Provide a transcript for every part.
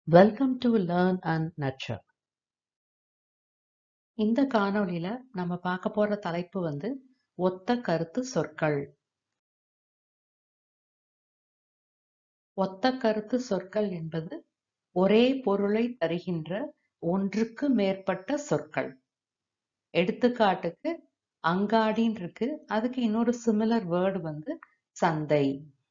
welcome to learn and nurture இந்த காணொளியில நம்ம பார்க்க போற தலைப்பு வந்து ஒத்த கருத்து சொற்கள் ஒத்த கருத்து சொற்கள் என்பது ஒரே பொருளை தருகின்ற ஒன்றுக்கு மேற்பட்ட சொற்கள் எடுத்துக்காட்டுக்கு அங்காடின்னு இருக்கு அதுக்கு இன்னொரு சிமிலர் வேர்டு வந்து சந்தை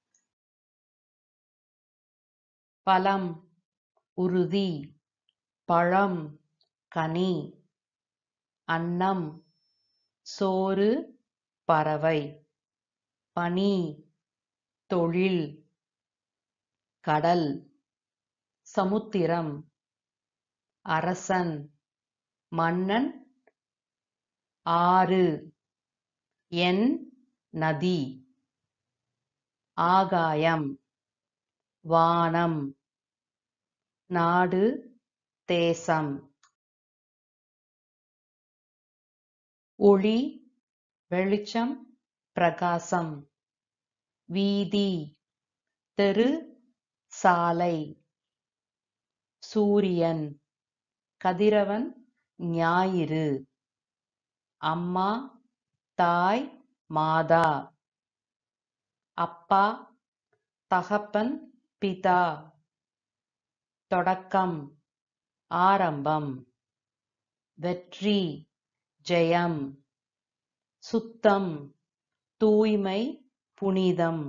பழம் உறுதி பழம் கனி அன்னம் சோறு பறவை பனி தொழில் கடல் சமுத்திரம் அரசன் மன்னன் ஆறு என் நதி ஆகாயம் வானம் நாடு தேசம் ஒளி வெளிச்சம் பிரகாசம் வீதி தெரு சாலை சூரியன் கதிரவன் ஞாயிறு அம்மா தாய் மாதா அப்பா தகப்பன் பிதா தொடக்கம் ஆரம்பம் வெற்றி ஜெயம் சுத்தம் தூய்மை புனிதம்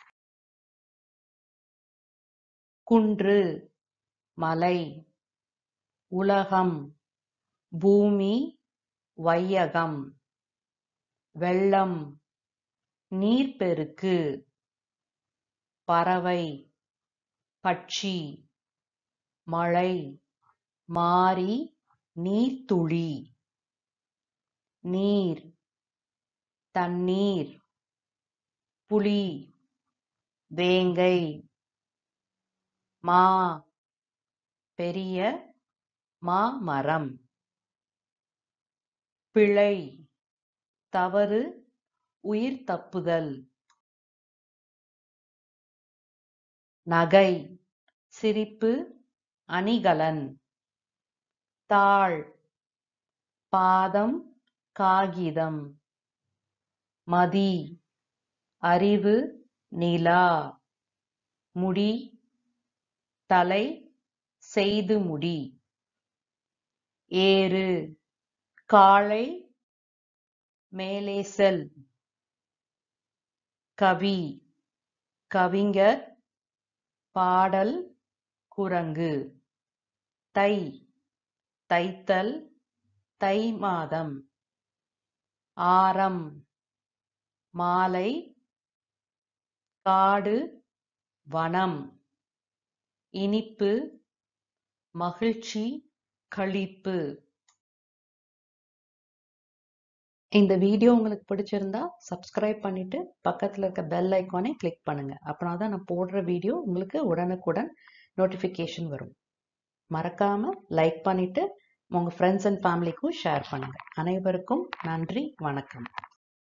குன்று மலை உலகம் பூமி வையகம் வெள்ளம் நீர்ப்பெருக்கு பறவை பட்சி மழை மாறி நீர்த்துளி நீர் தண்ணீர் புலி வேங்கை மா பெரிய மாமரம் பிழை தவறு உயிர் தப்புதல் நகை சிரிப்பு அணிகலன் தாள் பாதம் காகிதம் மதி அறிவு நிலா முடி தலை செய்து முடி ஏறு காளை மேலே செல் கவி கவிஞர் பாடல் குரங்கு தை தைத்தல் தை மாதம் ஆரம் மாலை காடு வனம் இனிப்பு மகிழ்ச்சி களிப்பு இந்த வீடியோ உங்களுக்கு பிடிச்சிருந்தா சப்ஸ்கிரைப் பண்ணிட்டு பக்கத்துல இருக்க பெல் ஐக்கானை கிளிக் பண்ணுங்க அப்படின்னா தான் நான் போடுற வீடியோ உங்களுக்கு உடனுக்குடன் நோட்டிஃபிகேஷன் வரும் மறக்காம லைக் பண்ணிட்டு உங்க ஃப்ரெண்ட்ஸ் அண்ட் ஃபேமிலிக்கும் ஷேர் பண்ணுங்க அனைவருக்கும் நன்றி வணக்கம்